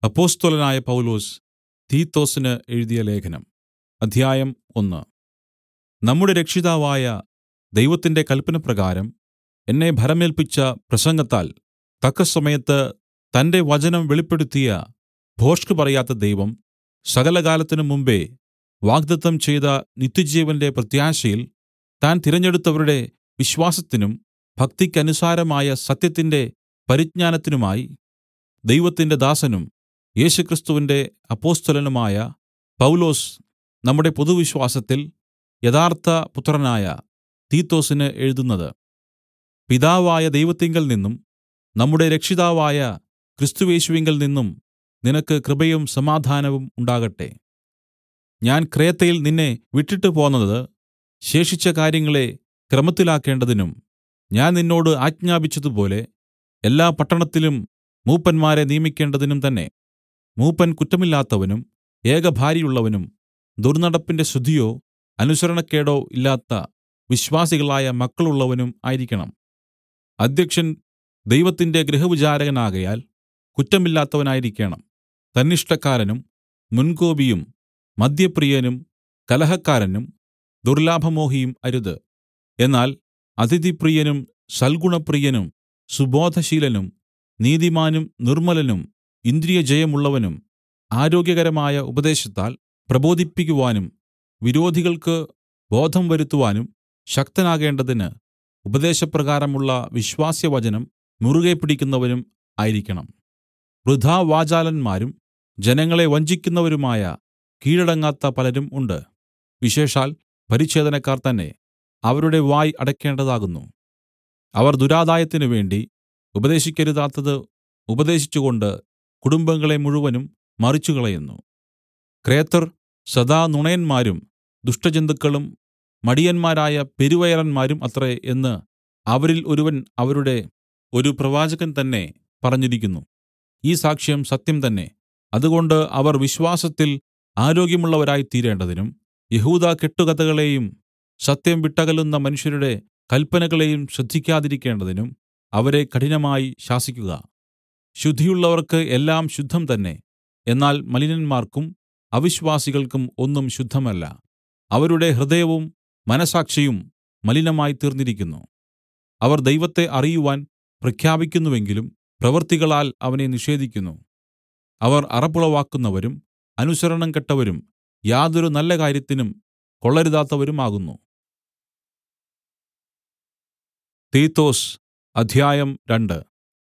അപ്പൊസ്തലനായ പൗലൊസ് തീത്തൊസിന് എഴുതിയ ലേഖനം അധ്യായം ഒന്ന് നമ്മുടെ രക്ഷിതാവായ ദൈവത്തിന്റെ കല്പനപ്രകാരം എന്നെ ഭരമേല്പിച്ച പ്രസംഗത്താൽ തക്കസമയത്ത് തന്റെ വചനം വെളിപ്പെടുത്തിയ ഭോഷ്ക് പറയാത്ത ദൈവം സകലകാലത്തിനും മുമ്പെ വാഗ്ദത്തം ചെയ്ത നിത്യജീവന്റെ പ്രത്യാശയിൽ താൻ തിരഞ്ഞെടുത്തവരുടെ വിശ്വാസത്തിനും ഭക്തിക്കനുസാരമായ സത്യത്തിന്റെ പരിജ്ഞാനത്തിനുമായി ദൈവത്തിന്റെ ദാസനും യേശുക്രിസ്തുവിന്റെ അപ്പൊസ്തലനുമായ പൗലൊസ് നമ്മുടെ പൊതുവിശ്വാസത്തിൽ യഥാർത്ഥ പുത്രനായ തീത്തൊസിന് എഴുതുന്നത് പിതാവായ ദൈവത്തിങ്കൽ നിന്നും നമ്മുടെ രക്ഷിതാവായ ക്രിസ്തുയേശുവിങ്കൽ നിന്നും നിനക്ക് കൃപയും സമാധാനവും ഉണ്ടാകട്ടെ ഞാൻ ക്രേത്തയിൽ നിന്നെ വിട്ടിട്ട് പോന്നത് ശേഷിച്ച കാര്യങ്ങളെ ക്രമത്തിലാക്കേണ്ടതിനും ഞാൻ നിന്നോട് ആജ്ഞാപിച്ചതുപോലെ എല്ലാ പട്ടണത്തിലും മൂപ്പന്മാരെ നിയമിക്കേണ്ടതിനും തന്നെ മൂപ്പൻ കുറ്റമില്ലാത്തവനും ഏകഭാര്യയുള്ളവനും ദുർന്നടപ്പിന്റെ ശുദ്ധിയോ അനുസരണക്കേടോ ഇല്ലാത്ത വിശ്വാസികളായ മക്കളുള്ളവനും ആയിരിക്കണം അദ്ധ്യക്ഷൻ ദൈവത്തിന്റെ ഗൃഹവിചാരകനാകയാൽ കുറ്റമില്ലാത്തവനായിരിക്കേണം തന്നിഷ്ടക്കാരനും മുൻകോപിയും മദ്യപ്രിയനും കലഹക്കാരനും ദുർല്ലാഭമോഹിയും അരുത് എന്നാൽ അതിഥിപ്രിയനും സൽഗുണപ്രിയനും സുബോധശീലനും നീതിമാനും നിർമ്മലനും ഇന്ദ്രിയജയമുള്ളവനും ആരോഗ്യകരമായ ഉപദേശത്താൽ പ്രബോധിപ്പിക്കുവാനും വിരോധികൾക്ക് ബോധം വരുത്തുവാനും ശക്തനാകേണ്ടതിന് ഉപദേശപ്രകാരമുള്ള വിശ്വാസ്യവചനം മുറുകെ പിടിക്കുന്നവനും ആയിരിക്കണം വൃഥാവാചാലന്മാരും ജനങ്ങളെ വഞ്ചിക്കുന്നവരുമായ കീഴടങ്ങാത്ത പലരും ഉണ്ട് വിശേഷാൽ പരിച്ഛേദനക്കാർ തന്നെ അവരുടെ വായ് അടയ്ക്കേണ്ടതാകുന്നു അവർ ദുരാദായത്തിനു വേണ്ടി ഉപദേശിക്കരുതാത്തത് ഉപദേശിച്ചുകൊണ്ട് കുടുംബങ്ങളെ മുഴുവനും മറിച്ചുകളയുന്നു ക്രേത്തർ സദാ നുണയന്മാരും ദുഷ്ടജന്തുക്കളും മടിയന്മാരായ പെരുവയറന്മാരും അത്രേ എന്ന് അവരിൽ ഒരുവൻ അവരുടെ ഒരു പ്രവാചകൻ തന്നെ പറഞ്ഞിരിക്കുന്നു ഈ സാക്ഷ്യം സത്യം തന്നെ അതുകൊണ്ട് അവർ വിശ്വാസത്തിൽ ആരോഗ്യമുള്ളവരായിത്തീരേണ്ടതിനും യഹൂദ കെട്ടുകഥകളെയും സത്യം വിട്ടകലുന്ന മനുഷ്യരുടെ കല്പനകളെയും ശ്രദ്ധിക്കാതിരിക്കേണ്ടതിനും അവരെ കഠിനമായി ശാസിക്കുക ശുദ്ധിയുള്ളവർക്ക് എല്ലാം ശുദ്ധം തന്നെ എന്നാൽ മലിനന്മാർക്കും അവിശ്വാസികൾക്കും ഒന്നും ശുദ്ധമല്ല അവരുടെ ഹൃദയവും മനസാക്ഷിയും മലിനമായി തീർന്നിരിക്കുന്നു അവർ ദൈവത്തെ അറിയുവാൻ പ്രഖ്യാപിക്കുന്നുവെങ്കിലും പ്രവൃത്തികളാൽ അവനെ നിഷേധിക്കുന്നു അവർ അറപ്പുളവാക്കുന്നവരും അനുസരണം കെട്ടവരും യാതൊരു നല്ല കാര്യത്തിനും കൊള്ളരുതാത്തവരുമാകുന്നു തീത്തൊസ് അധ്യായം രണ്ട്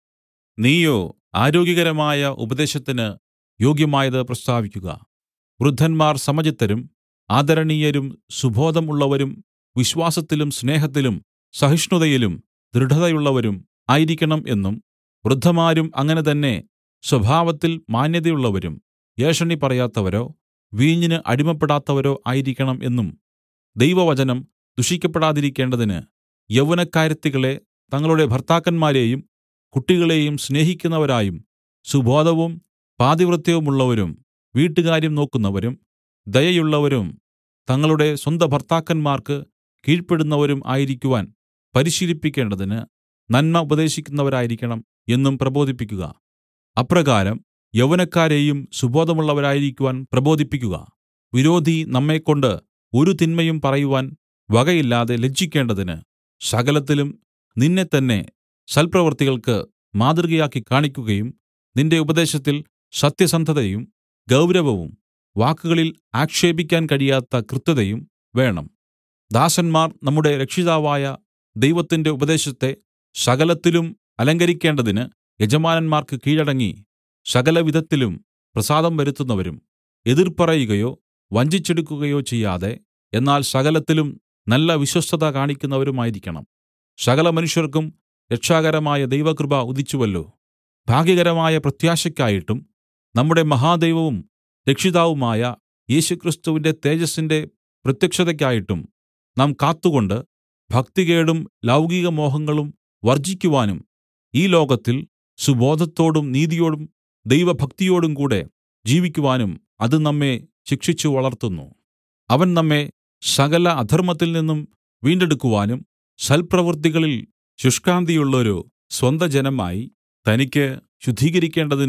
നീയോ ആരോഗ്യകരമായ ഉപദേശത്തിന് യോഗ്യമായത് പ്രസ്താവിക്കുക വൃദ്ധന്മാർ സമചിത്തരും ആദരണീയരും സുബോധം ഉള്ളവരും വിശ്വാസത്തിലും സ്നേഹത്തിലും സഹിഷ്ണുതയിലും ദൃഢതയുള്ളവരും ആയിരിക്കണം എന്നും വൃദ്ധമാരും അങ്ങനെ തന്നെ സ്വഭാവത്തിൽ മാന്യതയുള്ളവരും ഏഷണി പറയാത്തവരോ വീഞ്ഞിന് അടിമപ്പെടാത്തവരോ ആയിരിക്കണം എന്നും ദൈവവചനം ദുഷിക്കപ്പെടാതിരിക്കേണ്ടതിന് യൗവനക്കാരത്തികളെ തങ്ങളുടെ ഭർത്താക്കന്മാരെയും കുട്ടികളെയും സ്നേഹിക്കുന്നവരായും സുബോധവും പാതിവൃത്യവുമുള്ളവരും വീട്ടുകാര്യം നോക്കുന്നവരും ദയയുള്ളവരും തങ്ങളുടെ സ്വന്ത ഭർത്താക്കന്മാർക്ക് കീഴ്പ്പെടുന്നവരും ആയിരിക്കുവാൻ പരിശീലിപ്പിക്കേണ്ടതിന് നന്മ ഉപദേശിക്കുന്നവരായിരിക്കണം എന്നും പ്രബോധിപ്പിക്കുക അപ്രകാരം യൗവനക്കാരെയും സുബോധമുള്ളവരായിരിക്കുവാൻ പ്രബോധിപ്പിക്കുക വിരോധി നമ്മെക്കൊണ്ട് ഒരു തിന്മയും പറയുവാൻ വകയില്ലാതെ ലജ്ജിക്കേണ്ടതിന് സകലത്തിലും നിന്നെ തന്നെ സൽപ്രവൃത്തികൾക്ക് മാതൃകയാക്കി കാണിക്കുകയും നിന്റെ ഉപദേശത്തിൽ സത്യസന്ധതയും ഗൗരവവും വാക്കുകളിൽ ആക്ഷേപിക്കാൻ കഴിയാത്ത കൃത്യതയും വേണം ദാസന്മാർ നമ്മുടെ രക്ഷിതാവായ ദൈവത്തിന്റെ ഉപദേശത്തെ സകലത്തിലും അലങ്കരിക്കേണ്ടതിന് യജമാനന്മാർക്ക് കീഴടങ്ങി സകലവിധത്തിലും പ്രസാദം വരുത്തുന്നവരും എതിർപ്പറയുകയോ വഞ്ചിച്ചെടുക്കുകയോ ചെയ്യാതെ എന്നാൽ സകലത്തിലും നല്ല വിശ്വസ്തത കാണിക്കുന്നവരുമായിരിക്കണം സകല മനുഷ്യർക്കും രക്ഷാകരമായ ദൈവകൃപ ഉദിച്ചുവല്ലോ ഭാഗ്യകരമായ പ്രത്യാശയ്ക്കായിട്ടും നമ്മുടെ മഹാദൈവവും രക്ഷിതാവുമായ യേശുക്രിസ്തുവിന്റെ തേജസ്സിന്റെ പ്രത്യക്ഷതയ്ക്കായിട്ടും നാം കാത്തുകൊണ്ട് ഭക്തികേടും ലൗകിക മോഹങ്ങളും വർജിക്കുവാനും ഈ ലോകത്തിൽ സുബോധത്തോടും നീതിയോടും ദൈവഭക്തിയോടും കൂടെ ജീവിക്കുവാനും അത് നമ്മെ ശിക്ഷിച്ചു വളർത്തുന്നു അവൻ നമ്മെ സകല അധർമ്മത്തിൽ നിന്നും വീണ്ടെടുക്കുവാനും സൽപ്രവൃത്തികളിൽ ശുഷ്കാന്തിയുള്ളൊരു സ്വന്തജനമായി തനിക്ക് ശുദ്ധീകരിക്കേണ്ടതിനും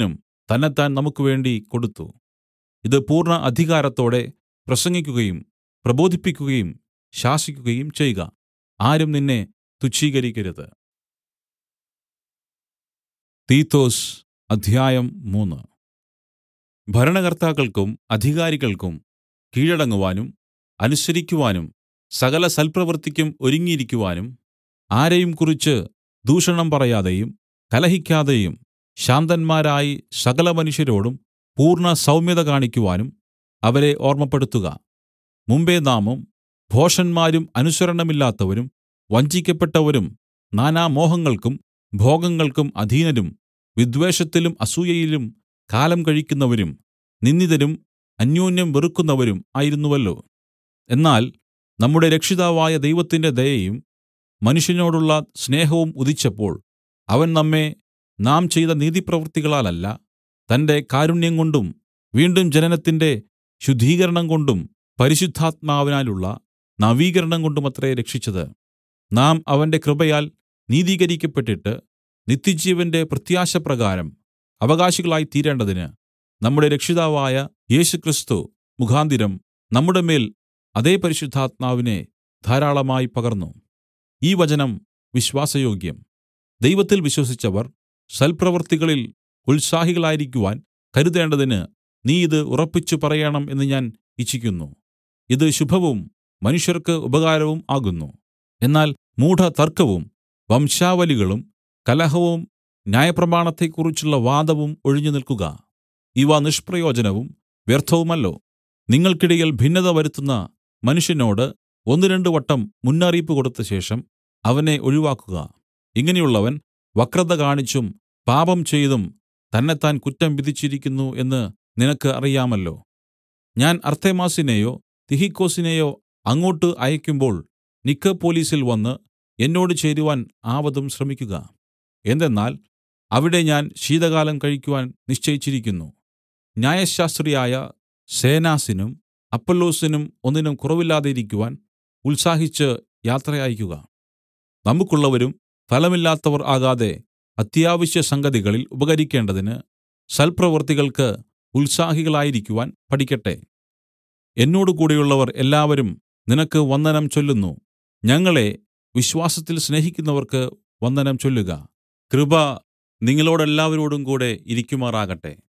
തന്നെത്താൻ നമുക്ക് വേണ്ടി കൊടുത്തു ഇത് പൂർണ്ണ അധികാരത്തോടെ പ്രസംഗിക്കുകയും പ്രബോധിപ്പിക്കുകയും ശാസിക്കുകയും ചെയ്ക ആരും നിന്നെ തുച്ഛീകരിക്കരുത് തീത്തൊസ് അധ്യായം മൂന്ന് ഭരണകർത്താക്കൾക്കും അധികാരികൾക്കും കീഴടങ്ങുവാനും അനുസരിക്കുവാനും സകല സൽപ്രവൃത്തിക്കും ഒരുങ്ങിയിരിക്കുവാനും ആരെയും കുറിച്ച് ദൂഷണം പറയാതെയും കലഹിക്കാതെയും ശാന്തന്മാരായി സകല മനുഷ്യരോടും പൂർണ്ണ സൗമ്യത കാണിക്കുവാനും അവരെ ഓർമ്മപ്പെടുത്തുക മുമ്പെ നാമും ഭോഷന്മാരും അനുസരണമില്ലാത്തവരും വഞ്ചിക്കപ്പെട്ടവരും നാനാമോഹങ്ങൾക്കും ഭോഗങ്ങൾക്കും അധീനരും വിദ്വേഷത്തിലും അസൂയയിലും കാലം കഴിക്കുന്നവരും നിന്ദിതരും അന്യോന്യം വെറുക്കുന്നവരും ആയിരുന്നുവല്ലോ എന്നാൽ നമ്മുടെ രക്ഷിതാവായ ദൈവത്തിന്റെ ദയയും മനുഷ്യനോടുള്ള സ്നേഹവും ഉദിച്ചപ്പോൾ അവൻ നമ്മെ നാം ചെയ്ത നീതിപ്രവൃത്തികളാലല്ല തന്റെ കാരുണ്യംകൊണ്ടും വീണ്ടും ജനനത്തിന്റെ ശുദ്ധീകരണം കൊണ്ടും പരിശുദ്ധാത്മാവിനാലുള്ള നവീകരണം കൊണ്ടുമത്രേ രക്ഷിച്ചത് നാം അവന്റെ കൃപയാൽ നീതീകരിക്കപ്പെട്ടിട്ട് നിത്യജീവന്റെ പ്രത്യാശപ്രകാരം അവകാശികളായി തീരേണ്ടതിന് നമ്മുടെ രക്ഷിതാവായ യേശുക്രിസ്തു മുഖാന്തരം നമ്മുടെ മേൽ അതേ പരിശുദ്ധാത്മാവിനെ ധാരാളമായി പകർന്നു ഈ വചനം വിശ്വാസയോഗ്യം ദൈവത്തിൽ വിശ്വസിച്ചവർ സൽപ്രവൃത്തികളിൽ ഉത്സാഹികളായിരിക്കുവാൻ കരുതേണ്ടതിന് നീ ഇത് ഉറപ്പിച്ചു പറയണം എന്ന് ഞാൻ ഇച്ഛിക്കുന്നു ഇത് ശുഭവും മനുഷ്യർക്ക് ഉപകാരവും ആകുന്നു എന്നാൽ മൂഢതർക്കവും വംശാവലികളും കലഹവും ന്യായപ്രമാണത്തെക്കുറിച്ചുള്ള വാദവും ഒഴിഞ്ഞുനിൽക്കുക ഇവ നിഷ്പ്രയോജനവും വ്യർത്ഥവുമല്ലോ നിങ്ങൾക്കിടയിൽ ഭിന്നത വരുത്തുന്ന മനുഷ്യനോട് ഒന്ന് രണ്ട് വട്ടം മുന്നറിയിപ്പ് കൊടുത്ത ശേഷം അവനെ ഒഴിവാക്കുക ഇങ്ങനെയുള്ളവൻ വക്രത കാണിച്ചും പാപം ചെയ്തും തന്നെത്താൻ കുറ്റം വിധിച്ചിരിക്കുന്നു എന്ന് നിനക്ക് അറിയാമല്ലോ ഞാൻ അർത്തെമാസിനെയോ തിഹിക്കൊസിനെയോ അങ്ങോട്ട് അയക്കുമ്പോൾ നിക്കൊപ്പോലിസിൽ വന്ന് എന്നോട് ചേരുവാൻ ആവതും ശ്രമിക്കുക എന്തെന്നാൽ അവിടെ ഞാൻ ശീതകാലം കഴിക്കുവാൻ നിശ്ചയിച്ചിരിക്കുന്നു ന്യായശാസ്ത്രിയായ സേനാസിനും അപ്പൊല്ലോസിനും ഒന്നിനും കുറവില്ലാതിരിക്കുവാൻ ഉത്സാഹിച്ച് യാത്ര അയക്കുക നമുക്കുള്ളവരും ഫലമില്ലാത്തവർ ആകാതെ അത്യാവശ്യ സംഗതികളിൽ ഉപകരിക്കേണ്ടതിന് സൽപ്രവൃത്തികൾക്ക് ഉത്സാഹികളായിരിക്കുവാൻ പഠിക്കട്ടെ എന്നോടുകൂടെയുള്ളവർ എല്ലാവരും നിനക്ക് വന്ദനം ചൊല്ലുന്നു ഞങ്ങളെ വിശ്വാസത്തിൽ സ്നേഹിക്കുന്നവർക്ക് വന്ദനം ചൊല്ലുക കൃപ നിങ്ങളോടെല്ലാവരോടും കൂടെ ഇരിക്കുമാറാകട്ടെ